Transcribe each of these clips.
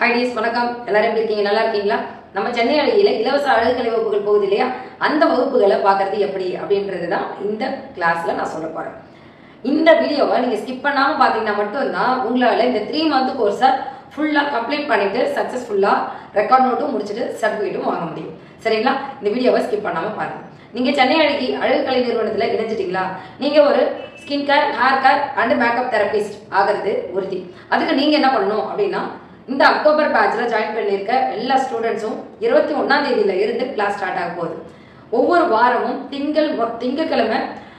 hi tease வணக்கம் எல்லாரும் எப்படி இருக்கீங்க நல்லா இருக்கீங்களா நம்ம சென்னை அழகியில இலவச அழகுக்கலை வகுப்புகள் போகுது இல்லையா அந்த வகுப்புகளை பார்க்கறது எப்படி அப்படின்றது தான் இந்த கிளாஸ்ல நான் சொல்ல போறேன் இந்த வீடியோவை நீங்க ஸ்கிப் பண்ணாம பாத்தீங்கன்னா மட்டும்தான் உங்களால இந்த த்ரீ மந்த் கோர்ஸை ஃபுல்லா கம்ப்ளீட் பண்ணிட்டு சக்சஸ்ஃபுல்லா ரெக்கார்ட் நோட்டும் முடிச்சுட்டு சர்டிஃபிகேட்டும் வாங்க முடியும் சரிங்களா இந்த வீடியோவை ஸ்கிப் பண்ணாம பாருங்க நீங்க சென்னை அழகி அழகுக்கலை நிறுவனத்துல இணைஞ்சிட்டீங்களா நீங்க ஒரு skin care hair care and makeup therapist ஆகிறது உறுதி அதுக்கு நீங்க என்ன பண்ணணும் அப்படின்னா இந்த அக்டோபர் பேட்ச்ல ஜாயின் பண்ணியிருக்க எல்லா ஸ்டூடெண்ட்ஸும் இருபத்தி ஒன்னாம் தேதியில இருந்து கிளாஸ் ஸ்டார்ட் ஆக போகுது ஒவ்வொரு வாரமும் திங்கள் மொ- திங்கட்கிழமை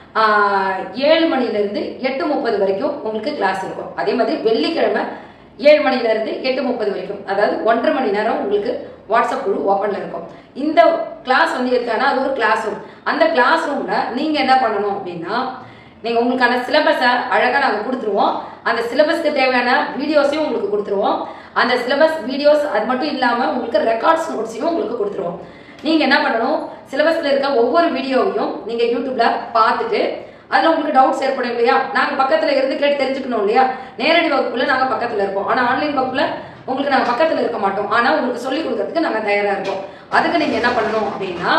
ஆஹ், ஏழு மணில இருந்து எட்டு முப்பது வரைக்கும் உங்களுக்கு கிளாஸ் இருக்கும் அதே மாதிரி வெள்ளிக்கிழமை ஏழு மணில இருந்து எட்டு முப்பது வரைக்கும் அதாவது ஒன்றரை மணி நேரம் உங்களுக்கு வாட்ஸ்அப் குழு ஓப்பன்ல இருக்கும் இந்த கிளாஸ் வந்து எதுக்கான அது ஒரு கிளாஸ் ரூம் அந்த கிளாஸ் ரூம்ல நீங்க என்ன பண்ணணும் அப்படின்னா நீங்க உங்களுக்கான சிலபஸை அழகா நாங்க கொடுத்துருவோம் அந்த சிலபஸ்க்கு தேவையான வீடியோஸையும் உங்களுக்கு கொடுத்துருவோம் அந்த சிலபஸ் வீடியோஸ் அது மட்டும் இல்லாம உங்களுக்கு ரெக்கார்ட்ஸ் நோட்ஸையும் உங்களுக்கு கொடுத்துருவோம் நீங்க என்ன பண்ணணும் சிலபஸ்ல இருக்க ஒவ்வொரு வீடியோவையும் நீங்க யூடியூப்ல பார்த்துட்டு அதுல உங்களுக்கு டவுட்ஸ் ஏற்படும் இல்லையா நாங்க பக்கத்துல இருந்து கேட்டு தெரிஞ்சுக்கணும் இல்லையா நேரடி வகுப்புல நாங்க பக்கத்துல இருப்போம் ஆனா ஆன்லைன் வகுப்புல உங்களுக்கு நாங்க பக்கத்துல இருக்க மாட்டோம் ஆனா உங்களுக்கு சொல்லி கொடுக்கறதுக்கு நாங்க தயாரா இருக்கோம் அதுக்கு நீங்க என்ன பண்ணணும் அப்படின்னா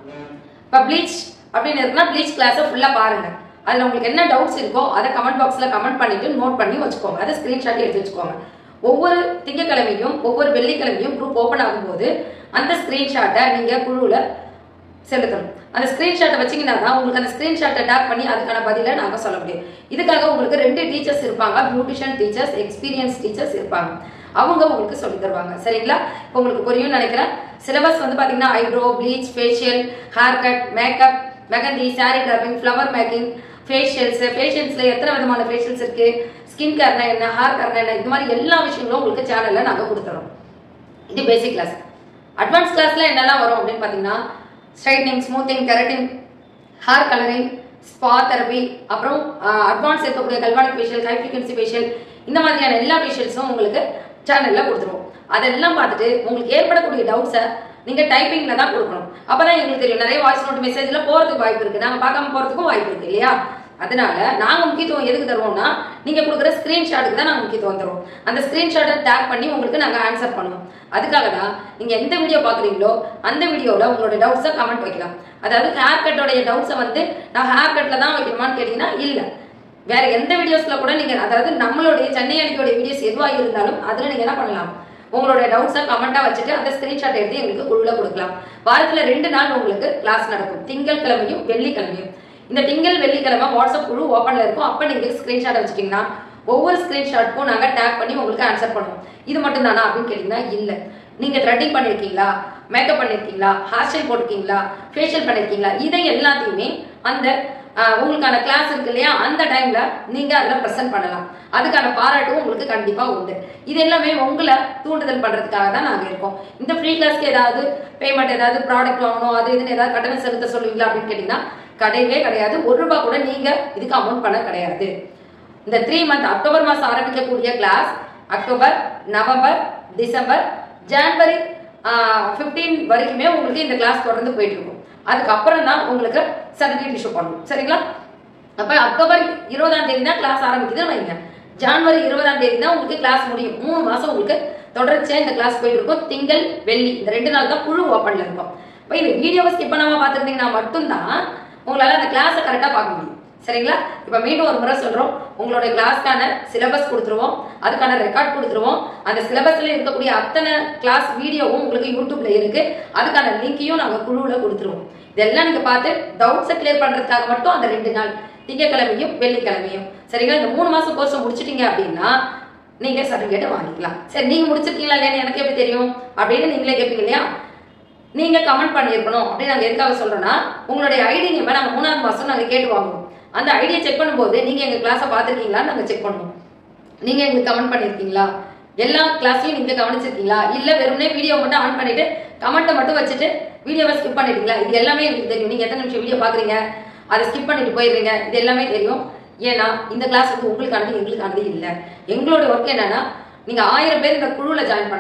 இப்போ ப்ளீச் அப்படின்னு இருக்குன்னா ப்ளீச் கிளாஸை ஃபுல்லாக பாருங்க அதில் உங்களுக்கு என்ன டவுட்ஸ் இருக்கோ அதை கமெண்ட் பாக்ஸில் கமெண்ட் பண்ணிட்டு நோட் பண்ணி வச்சுக்கோங்க அதை ஸ்க்ரீன்ஷாட் எடுத்து வச்சுக்கோங்க ஒவ்வொரு திங்கக்கிழமையும் ஒவ்வொரு வெள்ளிக்கிழமையும் குரூப் ஓப்பன் ஆகும்போது அந்த ஸ்க்ரீன்ஷாட்டை நீங்கள் குழுவில் செலுத்தணும் அந்த ஸ்க்ரீன்ஷாட்டை வச்சீங்கன்னா தான் உங்களுக்கு அந்த ஸ்க்ரீன்ஷாட்டை டேப் பண்ணி அதுக்கான பதிலை நாங்கள் சொல்ல முடியும் இதுக்காக உங்களுக்கு ரெண்டு டீச்சர்ஸ் இருப்பாங்க பியூட்டிஷியன் டீச்சர்ஸ் எக்ஸ்பீரியன்ஸ் டீச்சர்ஸ் இருப்பாங்க அவங்க உங்களுக்கு சொல்லி தருவாங்க சரிங்களா இப்போ உங்களுக்கு புரியும் நினைக்கிறேன் சிலபஸ் வந்து பார்த்தீங்கன்னா eyebrow bleach facial hair cut makeup mehndi sari கிராப்பிங் ஃப்ளவர் மேக்கிங் ஃபேஷியல்ஸ் ஃபேஷியல்ஸில் எத்தனை விதமான ஃபேஷியல்ஸ் இருக்கு ஸ்கின் கேர்னா என்ன ஹேர் கேர்னா என்ன இது மாதிரி எல்லா விஷயங்களும் உங்களுக்கு சேனலில் நாங்கள் கொடுத்துறோம் இது பேசிக் கிளாஸ் அட்வான்ஸ் கிளாஸ்ல என்னெல்லாம் வரும் அப்படின்னு பார்த்தீங்கன்னா straightening smoothing keratin hair colouring spa therapy அப்புறம் அட்வான்ஸ் இருக்கக்கூடிய galvanic facial high frequency facial இந்த மாதிரியான எல்லா ஃபேஷியல்ஸும் உங்களுக்கு சேனலில் கொடுத்துருவோம் அதெல்லாம் பார்த்துட்டு உங்களுக்கு ஏற்படக்கூடிய டவுட்ஸை நீங்க டைப்பிங்ல தான் கொடுக்கணும் அப்பதான் எங்களுக்கு தெரியும் நிறைய வாய்ஸ் நோட் மெசேஜ்ல போறதுக்கு வாய்ப்பு இருக்கு நாங்க பார்க்காம போறதுக்கும் வாய்ப்பு இருக்கு இல்லையா அதனால நாங்க முக்கியத்துவம் எதுக்கு தருவோம்னா நீங்க கொடுக்குற ஸ்கிரீன்ஷாட்டுக்கு தான் நாங்க முக்கியத்துவம் தருவோம் அந்த ஸ்கிரீன்ஷாட்டை டேக் பண்ணி உங்களுக்கு நாங்க ஆன்சர் பண்ணுவோம் அதுக்காக தான் நீங்க எந்த வீடியோ பாக்குறீங்களோ அந்த வீடியோல உங்களோட டவுட்ஸை கமெண்ட் வைக்கலாம் அதாவது ஹேர் கட்டோடைய டவுட்ஸை வந்து நான் ஹேர் கட்ல தான் வைக்கணுமான்னு கேட்டீங்கன்னா இல்ல வேற எந்த வீடியோஸ்ல கூட நீங்க அதாவது நம்மளுடைய சென்னை அணிக்கோட வீடியோஸ் எதுவா இருந்தாலும் அதுல நீங்க என்ன பண்ணலாம் உங்களோட டவுட்ஸை கமெண்டா வச்சுட்டு அந்த ஸ்கிரீன்ஷாட் எடுத்து எங்களுக்கு குழுல கொடுக்கலாம் வாரத்துல ரெண்டு நாள் உங்களுக்கு கிளாஸ் நடக்கும் திங்கள் கிழமையும் வெள்ளிக்கிழமையும் இந்த திங்கள் வெள்ளிக்கிழமை வாட்ஸ்அப் குழு ஓப்பன்ல இருக்கும் அப்ப நீங்க ஸ்கிரீன்ஷாட் வச்சுட்டீங்கன்னா ஒவ்வொரு ஸ்கிரீன்ஷாட்க்கும் நாங்க டேக் பண்ணி உங்களுக்கு ஆன்சர் பண்ணுவோம் இது மட்டும் தானா அப்படின்னு கேட்டீங்கன்னா இல்ல நீங்க த்ரெட்டிங் பண்ணிருக்கீங்களா மேக்கப் பண்ணிருக்கீங்களா ஹேர் ஸ்டைல் போட்டிருக்கீங்களா ஃபேஷியல் பண்ணிருக்கீங்களா இதை எல்லாத்தையுமே அந்த ஆஹ், உங்களுக்கான கிளாஸ் இருக்கு இல்லையா அந்த டைம்ல நீங்க அதில் ப்ரெசென்ட் பண்ணலாம் அதுக்கான பாராட்டும் உங்களுக்கு கண்டிப்பா உண்டு இது எல்லாமே உங்களை தூண்டுதல் பண்றதுக்காக தான் நாங்க இருக்கோம் இந்த ஃப்ரீ கிளாஸ்க்கு ஏதாவது பேமெண்ட் ஏதாவது ப்ராடக்ட் வாங்கணும் அது இதுன்னு ஏதாவது கட்டணம் செலுத்த சொல்லுவீங்களா அப்படின்னு கேட்டீங்கன்னா கிடையவே கிடையாது ஒரு ரூபாய் கூட நீங்க இதுக்கு அமௌண்ட் பண்ண கிடையாது இந்த த்ரீ மந்த் அக்டோபர் மாசம் ஆரம்பிக்கக்கூடிய class October November December January fifteen வரைக்குமே உங்களுக்கு இந்த கிளாஸ் தொடர்ந்து போயிட்டு இருக்கும் அதுக்கப்புறம் தான் உங்களுக்கு சர்டிஃபிகேட் இஷ்யூ பண்ணணும் சரிங்களா அப்ப அக்டோபர் இருபதாம் தேதி தான் கிளாஸ் ஆரம்பிக்குதுன்னு வைங்க ஜனவரி இருபதாம் தேதி தான் உங்களுக்கு கிளாஸ் முடியும் மூணு மாசம் உங்களுக்கு தொடர்ச்சியா இந்த கிளாஸ் போயிட்டு இருக்கும் திங்கள் வெள்ளி இந்த ரெண்டு நாள் தான் குழு ஓப்பன்ல இருக்கும் இப்போ இந்த வீடியோவை ஸ்கிப் பண்ணாம பார்த்துருந்தீங்கன்னா மட்டும்தான் உங்களால அந்த கிளாஸை கரெக்டா பார்க்க முடியும் சரிங்களா இப்போ மீண்டும் ஒரு முறை சொல்றோம் உங்களுடைய கிளாஸ்க்கான சிலபஸ் கொடுத்துருவோம் அதுக்கான ரெக்கார்ட் கொடுத்துருவோம் அந்த சிலபஸ்ல இருக்கக்கூடிய அத்தனை கிளாஸ் வீடியோவும் உங்களுக்கு யூடியூப்ல இருக்கு அதுக்கான லிங்கையும் நாங்க குழுவுல கொடுத்துருவோம் இதெல்லாம் நீங்க பார்த்து டவுட்ஸை கிளியர் பண்றதுக்காக மட்டும் அந்த ரெண்டு நாள் திங்கக்கிழமையும் வெள்ளிக்கிழமையும் சரிங்களா இந்த மூணு மாசம் கோர்ஸ் முடிச்சிட்டீங்க அப்படின்னா நீங்க சர்டிபிகேட் வாங்கிக்கலாம் சரி நீங்க முடிச்சிருக்கீங்களா இல்லையான்னு எனக்கு எப்படி தெரியும் அப்படின்னு நீங்களே கேட்பீங்க இல்லையா நீங்க கமெண்ட் பண்ணியிருக்கணும் அப்படின்னு நாங்க எதுக்காக சொல்றோம்னா உங்களுடைய ஐடி நேமை நாங்க மூணாவது மாசம் நாங்க கேட்டு வாங்குவோம் அந்த ஐடியை செக் பண்ணும்போது நீங்க எங்க கிளாஸை பார்த்துருக்கீங்களான்னு நாங்க செக் பண்ணுவோம் நீங்க எங்களுக்கு கமெண்ட் பண்ணிருக்கீங்களா எல்லா கிளாஸ்லயும் நீங்க கவனிச்சிருக்கீங்களா இல்ல வெறுமனே வீடியோ மட்டும் ஆன் பண்ணிட்டு கமெண்ட்டை மட்டும் வச்சுட்டு வீடியோவை ஸ்கிப் பண்ணிட்டீங்களா இது எல்லாமே எங்களுக்கு தெரியும் நீங்க எத்தனை நிமிஷம் வீடியோ பாக்குறீங்க அதை ஸ்கிப் பண்ணிட்டு போயிடுறீங்க இது எல்லாமே தெரியும் ஏன்னா இந்த கிளாஸ் வந்து உங்களுக்கானது எங்களுக்கானது இல்லை எங்களோட ஒர்க் என்னன்னா நீங்க ஆயிரம் பேர் இந்த குழுல ஜாயின் பண்ணலாம்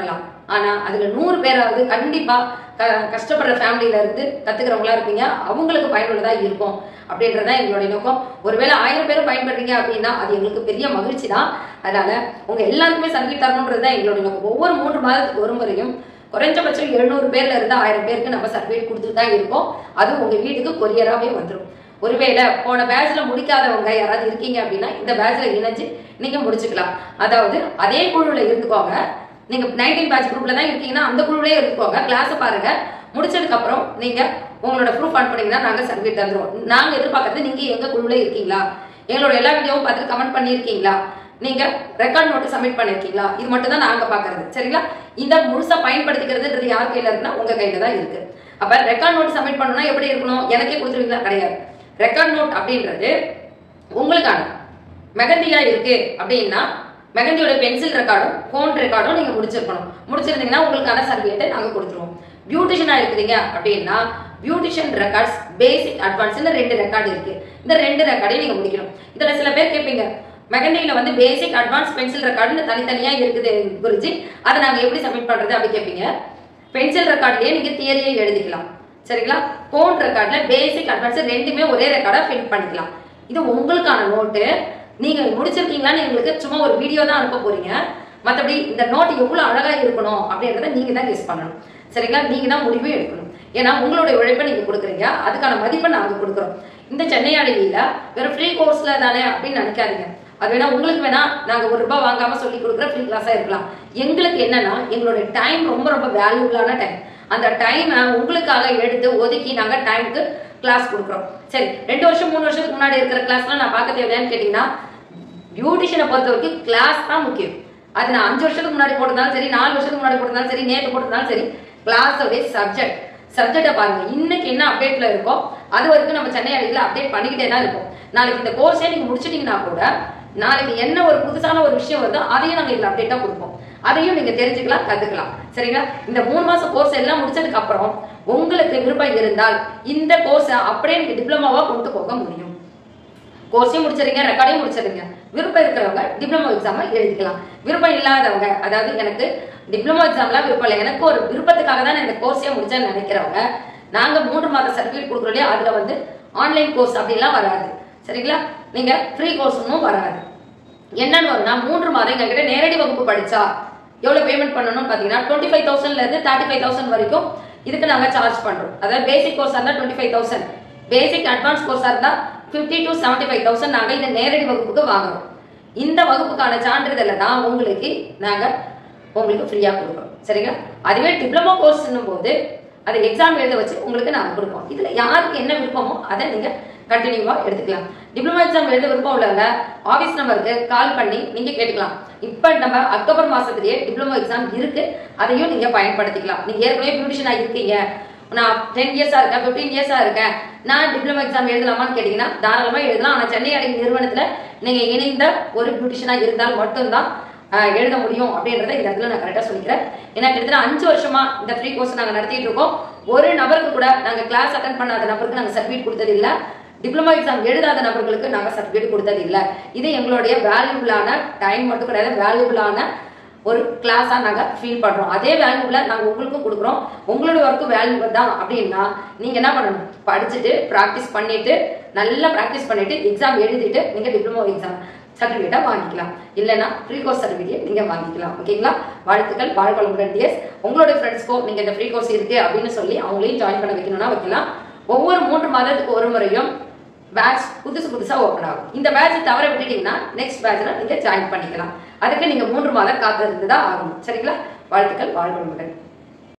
ஆனா அதுல நூறு பேராவது கண்டிப்பா க- கஷ்டப்படுற ஃபேமிலியில இருந்து கத்துக்கிறவங்களா இருப்பீங்க அவங்களுக்கு பயனுள்ளதா இருக்கும் அப்படின்றத எங்களுடைய நோக்கம் ஒருவேளை ஆயிரம் பேரும் பயன்படுறீங்க அப்படின்னா அது எங்களுக்கு பெரிய மகிழ்ச்சி தான் அதனால உங்க எல்லாருக்குமே சர்டிஃபிகேட் தரணுன்றது தான் எங்களுடைய நோக்கம் ஒவ்வொரு மூன்று மாதத்துக்கு ஒரு முறையும் குறைஞ்சபட்சம் எழுநூறு பேர்ல இருந்து ஆயிரம் பேருக்கு நம்ம சர்டிஃபிகேட் கொடுத்துட்டு தான் இருக்கோம் அது உங்க வீட்டுக்கு கொரியராகவே வந்துடும் ஒருவேளை போன பேட்ச்ல முடிக்காதவங்க யாராவது இருக்கீங்க அப்படின்னா இந்த பேட்ச்ல இணைஞ்சு நீங்க முடிச்சுக்கலாம் அதாவது அதே குழுல இருந்துக்கோங்க நீங்க நைன்டீன் பேட்ச் குரூப்ல தான் இருக்கீங்கன்னா அந்த குழுவிலே இருந்துக்கோங்க கிளாஸ் பாருங்க முடிச்சதுக்கு அப்புறம் நீங்க உங்களோட ப்ரூஃப் அனுப்புனீங்கன்னா நாங்க சர்டிஃபிகேட் தந்துருவோம் நாங்க எதிர்பார்க்கறது நீங்க எங்க குழுல இருக்கீங்களா எங்களோட எல்லா வீடியோவும் பார்த்துட்டு கமெண்ட் பண்ணியிருக்கீங்களா நீங்க ரெக்கார்ட் நோட்டு சப்மிட் பண்ணிருக்கீங்களா இது மட்டும் தான் நாங்க பாக்குறது சரிங்களா இதை முழுசா பயன்படுத்திக்கிறதுன்றது யார் கையில இருக்குன்னா உங்க கையில தான் இருக்கு அப்ப ரெக்கார்ட் நோட் சப்மிட் பண்ணணும்னா எப்படி இருக்கணும் எனக்கே கொடுத்துருவீங்களா கிடையாது ரெக்கார்ட் நோட் அப்படின்றது உங்களுக்கான மெகந்தியா இருக்கு அப்படின்னா மெகந்தியோட பென்சில் ரெக்கார்டும் கோன் ரெக்கார்டும் நீங்க முடிச்சிருக்கணும் முடிச்சிருந்தீங்கன்னா உங்களுக்கான சர்டிஃபிகேட்டை நாங்க கொடுத்துருவோம் பியூட்டிஷியனா இருக்கிறீங்க அப்படின்னா பியூட்டிஷியன் ரெக்கார்ட்ஸ் பேசிக் அட்வான்ஸ்னு ரெண்டு ரெக்கார்டு இருக்கு இந்த ரெண்டு ரெக்கார்டையும் நீங்க முடிக்கணும் இதுல சில பேர் கேட்பீங்க மெகண்டியில வந்து பேசிக் அட்வான்ஸ் பென்சில் ரெக்கார்டுன்னு தனித்தனியா இருக்குது குருஜி அதை நாங்க எப்படி சப்மிட் பண்றது அப்படி கேட்பீங்க பென்சில் ரெக்கார்ட்லயே நீங்க தியரியை எழுதிக்கலாம் சரிங்களா கோன் ரெக்கார்ட்ல பேசிக் அட்வான்ஸ் ரெண்டுமே ஒரே ரெக்கார்டா ஃபில் பண்ணிக்கலாம் இது உங்களுக்கான நோட்டு நீங்க முடிச்சிருக்கீங்களான்னு எங்களுக்கு சும்மா ஒரு வீடியோ தான் அனுப்ப போறீங்க மத்தபடி இந்த நோட் எவ்வளவு அழகா இருக்கணும் அப்படின்றத நீங்க தான் கெஸ் பண்ணணும் சரிங்களா நீங்க தான் முடிவே எடுக்கணும் ஏன்னா உங்களுடைய உழைப்பை நீங்க கொடுக்குறீங்க அதுக்கான மதிப்பை நாங்க கொடுக்குறோம் இந்த சென்னை அழகியில வெறும் ஃப்ரீ கோர்ஸ்ல தானே அப்படின்னு நினைக்காதீங்க அது வேணா உங்களுக்கு வேணா நாங்க ஒரு ரூபாய் வாங்காம சொல்லி கொடுக்குற ஃப்ரீ கிளாஸா இருக்கலாம் எங்களுக்கு என்னன்னா எங்களுடைய டைம் ரொம்ப ரொம்ப வேல்யூபிளான டைம் அந்த டைமை உங்களுக்காக எடுத்து ஒதுக்கி நாங்க டைமுக்கு கிளாஸ் கொடுக்குறோம் சரி ரெண்டு வருஷம் மூணு வருஷத்துக்கு முன்னாடி இருக்கிற கிளாஸ்லாம் நான் பார்க்க தேவையான்னு கேட்டீங்கன்னா பியூட்டிஷியனை பொறுத்த வரைக்கும் கிளாஸ் தான் முக்கியம் அது நான் அஞ்சு வருஷத்துக்கு முன்னாடி போட்டிருந்தாலும் சரி நாலு வருஷத்துக்கு முன்னாடி போட்டிருந்தாலும் சரி நேற்று போட்டிருந்தாலும் சரி கிளாஸோடைய சப்ஜெக்ட் சப்ஜெக்டை பாருங்க இன்னைக்கு என்ன அப்டேட்ல இருக்கோ அது வரைக்கும் நம்ம சென்னை அடிக்கல அப்டேட் பண்ணிக்கிட்டே தான் இருக்கோம் நாளைக்கு இந்த கோர்ஸே நீங்க முடிச்சிட்டீங்கன்னா கூட நாளைக்கு என்ன ஒரு புதுசான ஒரு விஷயம் வருதோ அதையும் நாங்க இதுல அப்டேட்டா கொடுப்போம் அதையும் நீங்க தெரிஞ்சுக்கலாம் கத்துக்கலாம் சரிங்களா இந்த மூணு மாசம் கோர்ஸ் எல்லாம் முடிச்சதுக்கு அப்புறம் உங்களுக்கு விருப்பம் இருந்தால் இந்த கோர்ஸை அப்படியே நீங்க டிப்ளமாவா கொண்டு போக முடியும் கோர்ஸையும் முடிச்சிருங்க ரெக்கார்டையும் முடிச்சிருங்க விருப்பம் இருக்கிறவங்க டிப்ளமோ எக்ஸாம் எழுதிக்கலாம் விருப்பம் இல்லாதவங்க அதாவது எனக்கு டிப்ளமோ எக்ஸாம்லாம் விருப்பம் இல்லை எனக்கு ஒரு விருப்பத்துக்காக தான் நான் இந்த கோர்ஸே முடிச்சேன்னு நினைக்கிறவங்க நாங்க மூன்று மாத சர்டிஃபிகேட் கொடுக்குறோம் இல்லையா அதுல வந்து ஆன்லைன் கோர்ஸ் அப்படிலாம் வராது சரிங்களா நீங்க ஃப்ரீ கோர்ஸ்னும் வராது என்னன்னு வரும்னா மூன்று மாதம் எங்ககிட்ட நேரடி வகுப்பு படிச்சா எவ்வளவு பேமெண்ட் பண்ணணும்னு பாத்தீங்கன்னா டுவெண்ட்டி ஃபைவ் தௌசண்ட்ல இருந்து தேர்ட்டி ஃபைவ் தௌசண்ட் வரைக்கும் இதுக்கு நாங்க சார்ஜ் பண்றோம் அதாவது பேசிக் கோர்ஸா இருந்தா twenty five thousand basic advance கோர்ஸா இருந்தா fifty to seventy five thousand நாங்க இந்த நேரடி வகுப்புக்கு வாங்குறோம் இந்த வகுப்புக்கான சான்றிதழை தான் உங்களுக்கு நாங்க உங்களுக்கு ஃப்ரீயா கொடுக்குறோம் சரிங்களா அதுவே டிப்ளமோ கோர்ஸ்னும் போது அதை எக்ஸாம் எழுத வச்சு உங்களுக்கு நாங்க கொடுப்போம் இதுல யாருக்கு என்ன விருப்பமோ அதை நீங்க கண்டினியூவா எடுத்துக்கலாம் டிப்ளமோ எக்ஸாம் எழுத விருப்பம் உள்ளவங்க ஆபீஸ் நம்பருக்கு கால் பண்ணி நீங்க கேட்டுக்கலாம் இப்ப நம்ம அக்டோபர் மாசத்திலேயே டிப்ளமோ எக்ஸாம் இருக்கு அதையும் நீங்க பயன்படுத்திக்கலாம் நீங்க ஏற்கனவே பியூட்டிஷியனா இருக்கீங்க நான் டென் இயர்ஸா இருக்கேன் பிப்டீன் இயர்ஸா இருக்கேன் நான் டிப்ளமோ எக்ஸாம் எழுதலாமான்னு கேட்டீங்கன்னா தாராளமா எழுதலாம் ஆனா சென்னை அடங்கி நிறுவனத்துல நீங்க இணைந்த ஒரு பியூட்டிஷியனா இருந்தால் மட்டும்தான் ஆஹ், எழுத முடியும் அப்படின்றத இந்த இடத்துல நான் கரெக்டா சொல்லிக்கிறேன் ஏன்னா கிட்டத்தட்ட அஞ்சு வருஷமா இந்த ஃப்ரீ கோர்ஸ் நாங்க நடத்திட்டு இருக்கோம் ஒரு நபருக்கு கூட நாங்க கிளாஸ் அட்டன் பண்ணாத நபருக்கு நாங்க சர்டிஃபிகேட் கொடுத்தது இல்ல டிப்ளமோ எக்ஸாம் எழுதாத நபர்களுக்கு நாங்க சர்டிஃபிகேட் கொடுத்தது இல்ல இது எங்களுடைய வேல்யூபிளான டைம் மட்டும் கிடையாது வேல்யூபிளான ஒரு கிளாஸா நாங்க ஃபீல் பண்றோம் அதே வேல்யூல நாங்க உங்களுக்கும் கொடுக்குறோம் உங்களோட ஒர்க்கு வேல்யூபிள் தான் அப்படின்னா நீங்க என்ன பண்ணணும் படிச்சுட்டு ப்ராக்டிஸ் பண்ணிட்டு நல்லா ப்ராக்டிஸ் பண்ணிட்டு எக்ஸாம் எழுதிட்டு நீங்க டிப்ளமோ எக்ஸாம் சர்டிஃபிகேட்டா வாங்கிக்கலாம் இல்லைன்னா ஃப்ரீ கோர்ஸ் சர்டிஃபிகேட் நீங்க வாங்கிக்கலாம் ஓகேங்களா வாழ்த்துக்கள் வாழ்வளமுடன் டிஎஸ் உங்களோட ஃப்ரெண்ட்ஸ்க்கோ நீங்க இந்த ஃப்ரீ கோர்ஸ் இருக்கு அப்படின்னு சொல்லி அவங்களையும் ஜாயின் பண்ண வைக்கணும்னா வைக்கலாம் ஒவ்வொரு மூன்று மாதத்துக்கு ஒரு முறையும் பேட்ச் புதுசு புதுசா ஓப்பன் ஆகும் இந்த பேட்ச் தவற விட்டுட்டீங்கன்னா நெக்ஸ்ட் பேட்ச்ல நீங்க ஜாயின் பண்ணிக்கலாம் அதுக்கு நீங்க மூன்று மாதம் காத்திருந்து தான் ஆகணும் சரிங்களா வாழ்த்துக்கள் வாழ்வளமுடன்